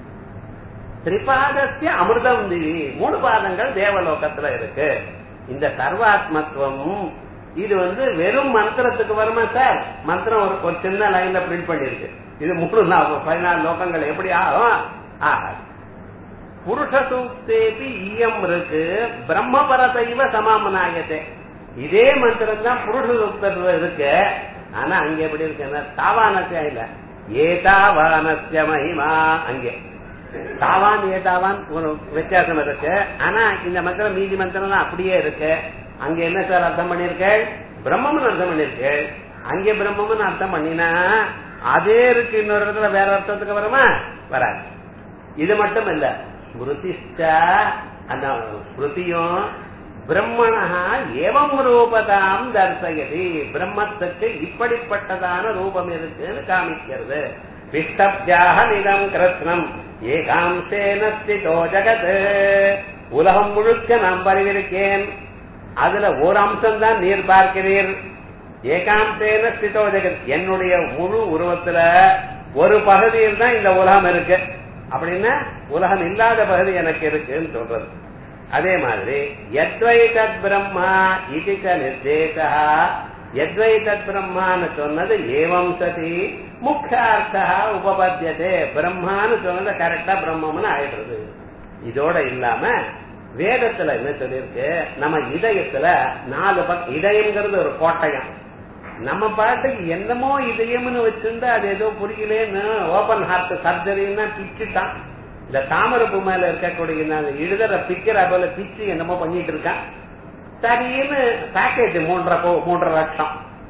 A: திரிபாதஸ்ய அமிர்தம் திவி மூணு பாதங்கள் தேவலோகத்துல இருக்கு இந்த சர்வாத்மத்துவம் இது வந்து வெறும் மந்திரத்துக்கு வருமா சார் மந்திரம் ஒரு ஒரு சின்ன லைன்ல பிரிண்ட் பண்ணிருக்கு இது மூணு பதினாலு லோகங்கள் எப்படி ஆகும் ஆகாது புருஷ சூக்தேபி ஈயம் இருக்கு பிரம்மபரதைவ சமாமனாயத்தே இதே மந்திரம் தான் புருஷ சூக்தத்துல இருக்கு ஆனா அங்க எப்படி இருக்கு தாவானசியா இல்ல ஏதாவானசிய மகிமா அங்கே தாவான் ஏதாவான் ஒரு வித்தியாசம் இருக்கு ஆனா இந்த மந்திரம் மீதி மந்திரம் தான் அப்படியே இருக்கு அங்க என்ன சார் அர்த்தம் பண்ணிருக்கேள் பிரம்மம்னு அர்த்தம் பண்ணிருக்கேள் அங்கே பிரம்மம்னு அர்த்தம் பண்ணினா அதே இருக்கு இன்னொரு இடத்துல வேற அர்த்தத்துக்கு வருமா வராது இது மட்டும் இல்ல ஸ்மிருதிஷ்டா அந்த ஸ்மிருதியும் பிரம்மணா ஏவம் ரூபதாம் தர்சயதி பிரம்மத்துக்கு இப்படிப்பட்டதான ரூபம் இருக்குன்னு காமிக்கிறது விஷ்டப்தியாக நிதம் கிருஷ்ணம் ஏகாம்சேன ஸ்திதோ ஜகத் உலகம் முழுக்க நான் பரவிருக்கேன் அதுல ஒரு அம்சம் தான் நீர் பார்க்கிறீர் ஏகாந்தேன ஸ்திதோ ஜெகத் என்னுடைய முழு உருவத்துல ஒரு பகுதியில் தான் இந்த உலகம் இருக்கு அப்படின்னா உலகம் இல்லாத பகுதி எனக்கு இருக்குன்னு சொல்றது அதே மாதிரி எத்வை தத் பிரம்மா இதுக்க நிர்தேசா எத்வை தத் பிரம்மான்னு சொன்னது ஏவம் சதி முக்கியார்த்தா உபபத்தியதே பிரம்மான்னு சொன்னது கரெக்டா பிரம்மம்னு ஆயிடுறது இதோட இல்லாம வேதத்துல என்ன சொல்லியிருக்கு நம்ம இதயத்துல நாலு பக்கம் இதயங்கிறது ஒரு கோட்டயம் நம்ம பாட்டுக்கு என்னமோ இதயம்னு வச்சிருந்தா அது ஏதோ புரியலேன்னு ஓபன் ஹார்ட் சர்ஜரின்னா பிச்சுட்டான் இந்த தாமரப்பு மேல இருக்கக்கூடிய எழுதுற பிக்கிற போல பிச்சு என்னமோ பண்ணிட்டு இருக்கான் சரின்னு பேக்கேஜ் மூன்றரை மூன்றரை லட்சம்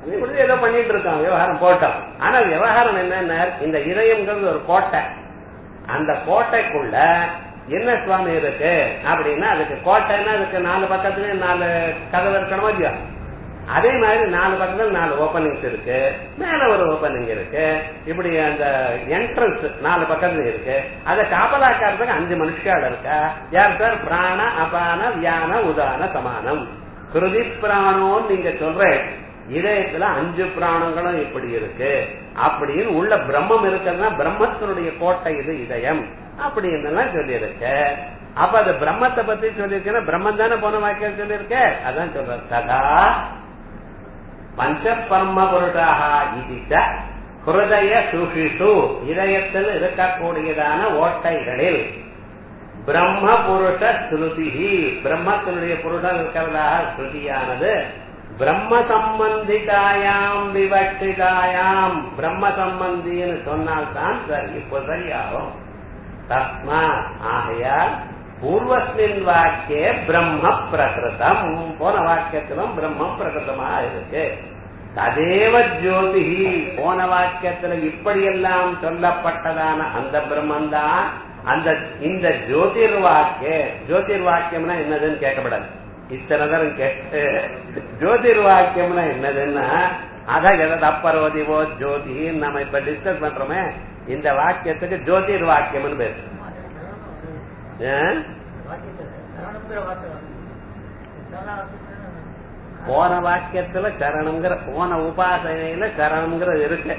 A: இப்படி ஏதோ பண்ணிட்டு இருக்கோம் விவகாரம் போட்டோம் ஆனா விவகாரம் என்னன்னா இந்த இதயம்ங்கிறது ஒரு கோட்டை அந்த கோட்டைக்குள்ள என்ன சுவாமி இருக்கு அப்படின்னா அதுக்கு கோட்டைன்னா அதுக்கு நாலு பக்கத்துலயும் நாலு கதவு இருக்கணுமா இல்லையா அதே மாதிரி நாலு பக்கத்துல நாலு ஓபனிங்ஸ் இருக்கு மேல ஒரு ஓபனிங் இருக்கு இப்படி அந்த என்ட்ரன்ஸ் நாலு பக்கத்துல இருக்கு அதை காப்பலாக்காரதுக்கு அஞ்சு மனுஷால் இருக்கா யார் சார் பிராண அபான வியான உதான சமானம் கிருதி பிராணோன்னு நீங்க சொல்றேன் இதயத்துல அஞ்சு பிராணங்களும் இப்படி இருக்கு அப்படின்னு உள்ள பிரம்மம் இருக்குன்னா பிரம்மத்தினுடைய கோட்டை இது இதயம் அப்படின்னு எல்லாம் சொல்லியிருக்கு அப்ப அது பிரம்மத்தை பத்தி சொல்லியிருக்கேன்னா பிரம்மம் தானே போன வாக்கியம் சொல்லியிருக்க அதான் சொல்ற சதா பஞ்ச பரம புருஷாக இதித்த ஹிருதய சுஷிஷு இதயத்தில் இருக்கக்கூடியதான ஓட்டைகளில் பிரம்ம புருஷ ஸ்ருதி பிரம்மத்தினுடைய புருஷன் இருக்கிறதாக ஸ்ருதியானது பிரம்ம சம்பந்திதாயாம் விவட்சிதாயாம் பிரம்ம சம்பந்தின்னு சொன்னால்தான் சரி இப்போ சரியாகும் தஸ்மா ஆகையால் பூர்வஸ்மின் வாக்கிய பிரம்ம பிரகிருதம் போன வாக்கியத்திலும் பிரம்மம் பிரகிருதமா இருக்கு ததேவ ஜோதி போன வாக்கியத்துல இப்படியெல்லாம் சொல்லப்பட்டதான அந்த பிரம்மந்தான் அந்த இந்த ஜோதிர் வாக்கிய ஜோதிர் வாக்கியம்னா என்னதுன்னு கேட்கப்படாது இத்தனை தரம் கேட்டு ஜோதிர் வாக்கியம்னா என்னதுன்னா அதான் எதாவது அப்பரோதிவோ ஜோதி நம்ம இப்ப டிஸ்கஸ் பண்றோமே இந்த வாக்கியத்துக்கு ஜோதிர் வாக்கியம்னு பேரு போன வாக்கியத்துல சரணம்ங்கிற போன உபாசனையில சரணம்ங்கிற இருக்கு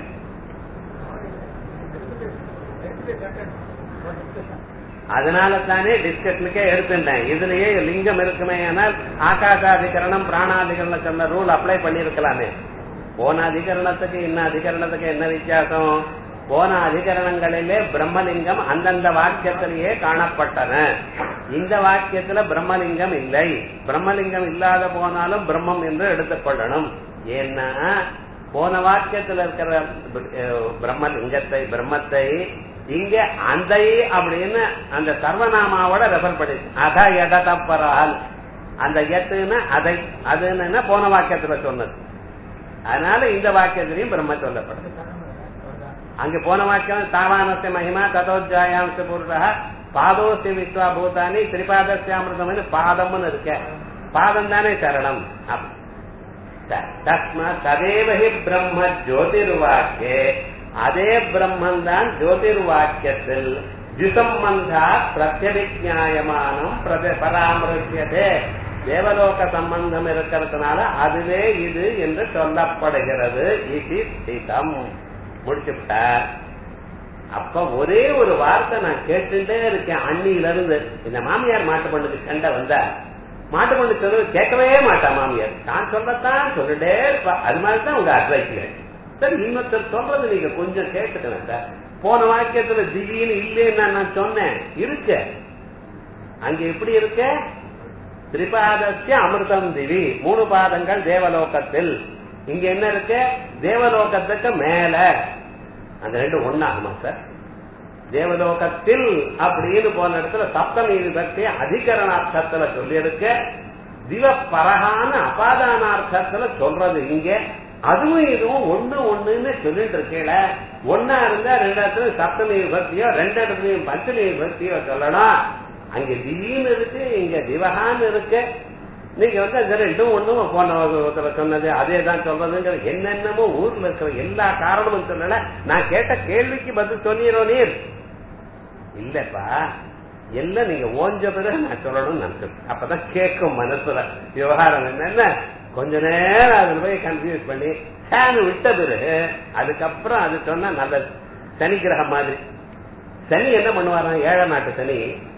A: அதனால தானே டிஸ்கஷனுக்கே எடுத்துட்டேன் இதுலயே லிங்கம் இருக்குமே ஆனால் ஆகாசாதிகரணம் பிராணாதிகரணம் சொன்ன ரூல் அப்ளை பண்ணிருக்கலாமே போன அதிகரணத்துக்கு இன்ன அதிகரணத்துக்கு என்ன வித்தியாசம் போன அதிகரணங்களிலே பிரம்மலிங்கம் அந்தந்த வாக்கியத்திலேயே காணப்பட்டன இந்த வாக்கியத்துல பிரம்மலிங்கம் இல்லை பிரம்மலிங்கம் இல்லாத போனாலும் பிரம்மம் என்று எடுத்துக்கொள்ளணும் ஏன்னா போன வாக்கியத்துல இருக்கிற பிரம்மலிங்கத்தை பிரம்மத்தை இங்க அந்த அப்படின்னு அந்த சர்வநாமாவோட ரெஃபர் பண்ணி அத எட தப்பறால் அந்த எட்டுன்னு அதை அதுன்னு போன வாக்கியத்துல சொன்னது அதனால இந்த வாக்கியத்திலையும் பிரம்ம சொல்லப்படுது அங்க போன வாக்கியம் தாவானச மகிமா ததோஜாயாம்ச புருஷா பாதோசி விஸ்வா பூதானி திரிபாதசியாமிருதம் பாதம்னு இருக்க பாதம் தானே சரணம் தஸ்மா ததேவஹி பிரம்ம ஜோதிர்வாக்கியே அதே பிரம்மன் தான் ஜோதிர்வாக்கியத்தில் ஜுசம்பந்தா பிரத்யவிஜாயமானம் பராமரிசியதே தேவலோக சம்பந்தம் இருக்கிறதுனால அதுவே இது என்று சொல்லப்படுகிறது இது ஸ்திதம் முடிச்சுட்ட அப்ப ஒரே ஒரு வார்த்தை நான் கேட்டுட்டே இருக்கேன் அண்ணியில இருந்து இந்த மாமியார் மாட்டு பண்ணுக்கு சண்டை வந்தா மாட்டு பண்ணு சொல்றது கேட்கவே மாட்டா மாமியார் நான் சொல்லத்தான் சொல்லிட்டே இருப்பா அது மாதிரிதான் உங்க அட்வைஸ் சார் இன்னொருத்தர் சொல்றது நீங்க கொஞ்சம் கேட்டுக்கலாம் சார் போன வாக்கியத்துல திடீர்னு இல்லைன்னு நான் சொன்னேன் இருக்க அங்க எப்படி இருக்க திரிபாதஸ்ய அமிர்தம் திவி மூணு பாதங்கள் தேவலோகத்தில் இங்க என்ன இருக்கு தேவலோகத்துக்கு மேல அந்த ரெண்டு ஒன்னாகுமா சார் தேவலோகத்தில் அப்படின்னு போன இடத்துல சப்தமி விபக்தி அதிகரணார்த்தத்துல சொல்லி இருக்க திவ பரகான அபாதானார்த்தத்துல சொல்றது இங்க அதுவும் இதுவும் ஒண்ணு ஒண்ணுன்னு சொல்லிட்டு இருக்கேல ஒன்னா இருந்தா ரெண்டு இடத்துல சப்தமி விபக்தியோ ரெண்டு இடத்துலயும் பஞ்சமி விபக்தியோ சொல்லணும் அங்க திடீர்னு இருக்கு இங்க திவகான்னு இருக்கு நீங்க வந்து அந்த ரெண்டும் ஒண்ணும் போன ஒருத்தர் சொன்னது அதே தான் சொல்றதுங்கிற என்னென்னமோ ஊர்ல இருக்கிற எல்லா காரணமும் சொல்லல நான் கேட்ட கேள்விக்கு பதில் சொன்னீரோ நீர் இல்லப்பா எல்லாம் நீங்க ஓஞ்ச பிறகு நான் சொல்லணும்னு நினைச்சேன் அப்பதான் கேட்கும் மனசுல விவகாரம் என்னென்ன கொஞ்ச நேரம் அதுல போய் கன்ஃபியூஸ் பண்ணி ஃபேன் விட்ட பிறகு அதுக்கப்புறம் அது சொன்னா நல்லது சனி கிரகம் மாதிரி சனி என்ன பண்ணுவாராம் ஏழை நாட்டு சனி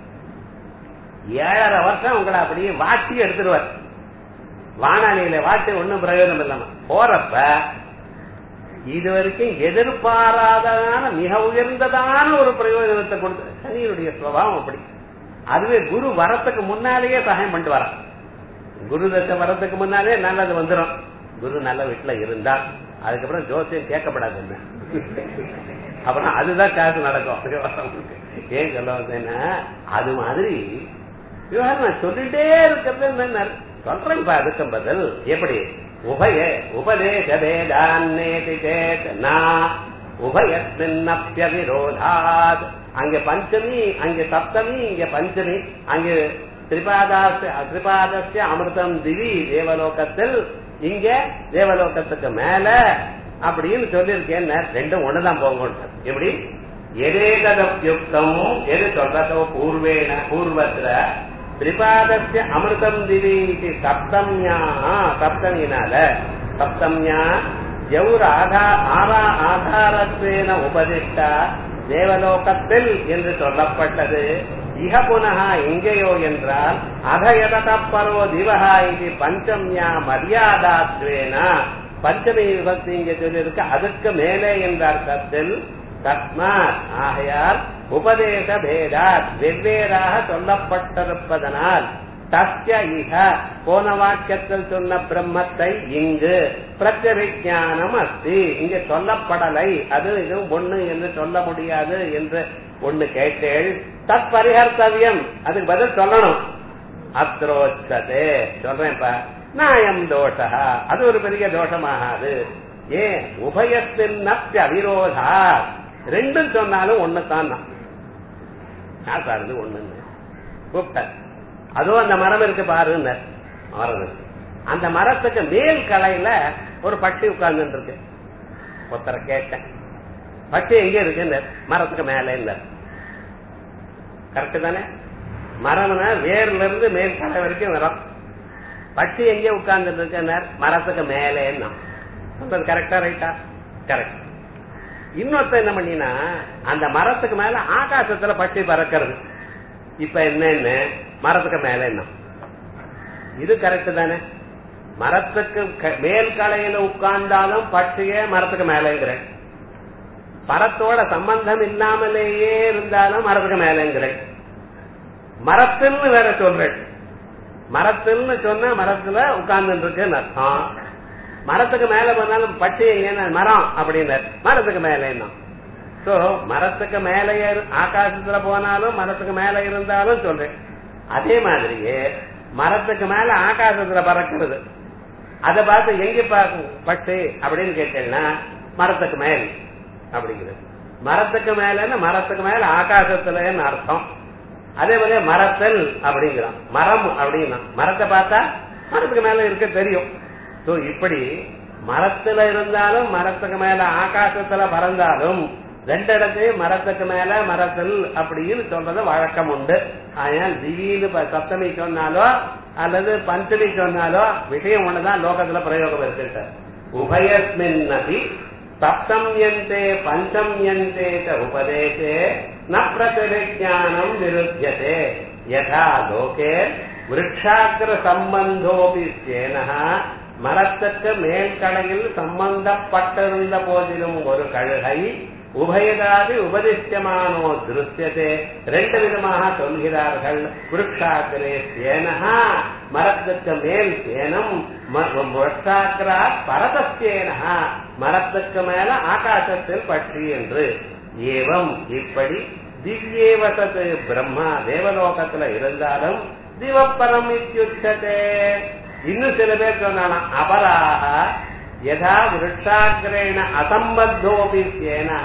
A: ஏழரை வருஷம் உங்களை அப்படியே வாட்டி எடுத்துருவார் வானாளியில வாட்டி ஒண்ணும் பிரயோஜனம் இல்லாம போறப்ப இது வரைக்கும் எதிர்பாராததான மிக உயர்ந்ததான ஒரு பிரயோஜனத்தை கொடுத்து சனியினுடைய சுவாவம் அப்படி அதுவே குரு வரத்துக்கு முன்னாலேயே சகாயம் பண்ணிட்டு வர குரு தசை வரத்துக்கு முன்னாலே நல்லது வந்துடும் குரு நல்ல வீட்டுல இருந்தா அதுக்கப்புறம் ஜோசியம் கேட்கப்படாது என்ன அப்புறம் அதுதான் காசு நடக்கும் ஏன் சொல்ல வந்தேன்னா அது மாதிரி விவகாரம் நான் சொல்லிட்டே இருக்கிறது என்ன சொல்றேன் அதுக்கு பதில் எப்படி உபய உபதேசபேதான்னேதி சேத் நா உபயஸ்மின்னப்பியவிரோதாத் அங்க பஞ்சமி அங்க சப்தமி இங்க பஞ்சமி அங்க திரிபாதாஸ்ய திரிபாதஸ்ய அமிர்தம் திவி தேவலோகத்தில் இங்க தேவலோகத்துக்கு மேல அப்படின்னு சொல்லியிருக்கேன் ரெண்டும் ஒண்ணுதான் போங்க எப்படி எதேதப்யுக்தம் எது சொல்றதோ பூர்வேண பூர்வத்துல திரிபாதஸ்ய அமிர்தம் திவி இது சப்தம்யா சப்தமினால சப்தம்யா ஜவுர் ஆதா ஆரா ஆதாரத்வேன உபதிஷ்டா தேவலோகத்தில் என்று சொல்லப்பட்டது இக புனக எங்கேயோ என்றால் அதயதப்பரோ திவஹா இது பஞ்சம்யா மரியாதாத்வேன பஞ்சமி விபக்தி இங்க சொல்லியிருக்கு அதுக்கு மேலே என்ற அர்த்தத்தில் தஸ்மாத் ஆகையால் உபதேச பேதாத் வெவ்வேறாக சொல்லப்பட்டிருப்பதனால் தஸ்ய இக போன வாக்கியத்தில் சொன்ன பிரம்மத்தை இங்கு பிரத்யவிஜானம் அஸ்தி இங்க சொல்லப்படலை அது இதுவும் ஒண்ணு என்று சொல்ல முடியாது என்று ஒண்ணு கேட்டேள் தத் பரிஹர்த்தவியம் அதுக்கு பதில் சொல்லணும் அத்ரோச்சதே சொல்றேன்ப்பா நாயம் தோஷா அது ஒரு பெரிய தோஷமாகாது ஏன் உபயத்தின் நப்தி அவிரோதா ரெண்டும் சொன்னாலும் ஒண்ணுதான் நான் சார்ந்து ஒண்ணுன்னு கூப்பிட்டார் அதுவும் அந்த மரம் இருக்கு பாருங்க மரம் இருக்கு அந்த மரத்துக்கு மேல் கலையில ஒரு பட்சி உட்கார்ந்து இருக்கு ஒருத்தரை கேட்டேன் பட்சி எங்க இருக்கு மரத்துக்கு மேல இல்ல கரெக்ட் தானே மரம்னா வேர்ல இருந்து மேல் கலை வரைக்கும் வரும் பட்சி எங்க உட்கார்ந்து இருக்கு மரத்துக்கு மேலேன்னா சொல்றது கரெக்டா ரைட்டா கரெக்ட் இன்னொருத்த என்ன பண்ணினா அந்த மரத்துக்கு மேல ஆகாசத்துல பட்சி பறக்கிறது இப்ப என்னன்னு மரத்துக்கு மேல என்ன இது கரெக்ட் தானே மரத்துக்கு மேல் கலையில உட்கார்ந்தாலும் பட்சியே மரத்துக்கு மேலங்கிறேன் மரத்தோட சம்பந்தம் இல்லாமலேயே இருந்தாலும் மரத்துக்கு மேலங்கிறேன் மரத்துன்னு வேற சொல்றேன் மரத்துன்னு சொன்னா மரத்துல உட்கார்ந்து இருக்குன்னு அர்த்தம் மரத்துக்கு மேல போனாலும் பட்டி எங்க மரம் அப்படின்னு மரத்துக்கு மேல என்ன சோ மரத்துக்கு மேல ஆகாசத்துல போனாலும் மரத்துக்கு மேல இருந்தாலும் சொல்றேன் அதே மாதிரியே மரத்துக்கு மேல ஆகாசத்துல பறக்கிறது அத பார்த்து எங்க பட்டு அப்படின்னு கேட்டேன்னா மரத்துக்கு மேல் அப்படிங்கிறது மரத்துக்கு மேலன்னு மரத்துக்கு மேல ஆகாசத்துலன்னு அர்த்தம் அதே போல மரத்தல் அப்படிங்கிறான் மரம் அப்படின்னா மரத்தை பார்த்தா மரத்துக்கு மேல இருக்க தெரியும் சோ இப்படி மரத்துல இருந்தாலும் மரத்துக்கு மேல ஆகாசத்துல பறந்தாலும் ரெண்டு இடத்தையும் மரத்துக்கு மேல மரத்தில் அப்படின்னு சொல்றது வழக்கம் உண்டு அதனால் திடீர்னு சப்தமி சொன்னாலோ அல்லது பஞ்சமி சொன்னாலோ விஷயம் ஒண்ணுதான் லோகத்துல பிரயோகம் இருக்கு உபயஸ்மின் நபி சப்தம்யந்தே பஞ்சம்யந்தே உபதேசே ந பிரதிஜானம் விருத்தியதே யதா லோகே விரக்ஷாக்கிர சம்பந்தோபி சேனஹ மரத்துக்கு மேல் கடையில் சம்பந்தப்பட்டிருந்த போதிலும் ஒரு கழுகை உபயதாதி உபதிஷ்யமானோ திருஷ்யதே ரெண்டு விதமாக சொல்கிறார்கள் விருட்சாக்கிரே சேனஹா மரத்துக்கு மேல் சேனம் விருட்சாக்கிரா பரதசேனஹா மரத்துக்கு மேல ஆகாசத்தில் பற்றி என்று ஏவம் இப்படி திவ்யேவசத்து பிரம்மா தேவலோகத்துல இருந்தாலும் திவப்பரம் இத்தியுச்சதே இன்னும் சில பேர் சொன்னாலும் அபராக யதா விருட்சாகிரேண அசம்பத்தோபி சேனா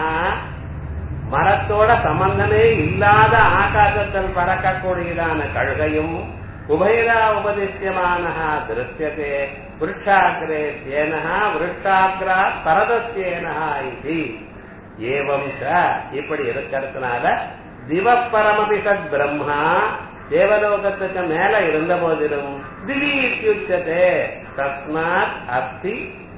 A: மரத்தோட சம்பந்தமே இல்லாத ஆகாசத்தில் பறக்கக்கூடியதான கழுகையும் உபயதா உபதிஷ்யமான திருஷ்யதே விருட்சாகிரே சேனா விருட்சாகிரா பரதசேனா இது ஏவம் இப்படி இருக்கிறதுனால திவப்பரமபி சத் பிரம்மா தேவலோகத்துக்கு மேல இருந்த போதிலும் திடீர்யுச்சதே தஸ்மாத் அஸ்தி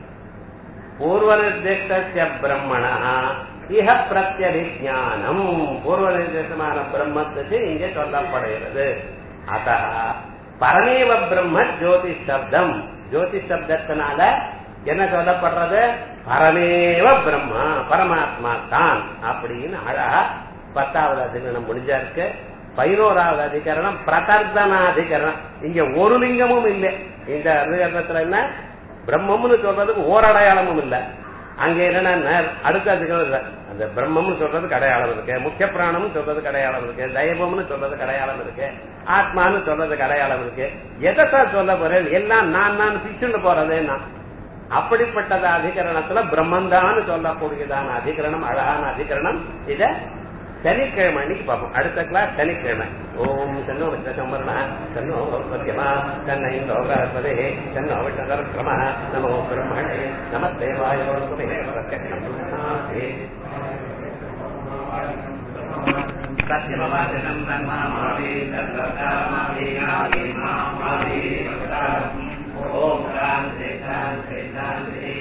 A: பூர்வ நிர்திஷ்ட பிரம்மண இஹ பிரத்யபிஜானம் பூர்வ நிர்தேசமான பிரம்மத்துக்கு இங்கே சொல்லப்படுகிறது அத பரமேவ பிரம்ம ஜோதி சப்தம் ஜோதி சப்தத்தினால என்ன சொல்லப்படுறது பரமேவ பிரம்மா பரமாத்மா தான் அப்படின்னு அழகா பத்தாவது அதிகரணம் முடிஞ்சா இருக்கு பதினோராவது அதிகரணம் பிரதர்தனாதிகரணம் இங்க ஒரு லிங்கமும் இல்லை இந்த அதிகரணத்துல என்ன பிரம்மம்னு சொல்றதுக்கு ஓரடையாளமும் இல்ல அங்க என்னன்னா அடுத்த அதிகாரம் அந்த பிரம்மம்னு சொல்றதுக்கு அடையாளம் இருக்கு முக்கிய பிராணம்னு சொல்றதுக்கு அடையாளம் இருக்கு தெய்வம்னு சொல்றதுக்கு அடையாளம் இருக்கு ஆத்மான்னு சொல்றதுக்கு அடையாளம் இருக்கு எதை சொல்ல போறேன் எல்லாம் நான் நான் பிச்சுன்னு போறதே நான் அப்படிப்பட்டத அதிகரணத்துல பிரம்மந்தான்னு சொல்லக்கூடியதான அதிகரணம் அழகான அதிகரணம் இத சனிக்கிழமை அன்னைக்கு பார்ப்போம் அடுத்த கிளாஸ் சனிக்கிழமை ஓம் சன்னோ விஷ்ணசம்பரண சன்னோ சத்யமா தன்னை லோகாஸ்வதே சன்னோ விஷ்ணகரக்ரம நமோ பிரம்மணே நமஸ்தே வாயோமே சத்யமவாசனம் தன்மாமாவே தத்வதாமாவே ஆவே மாமாவே ஓம் சாந்தி சாந்தி சாந்தி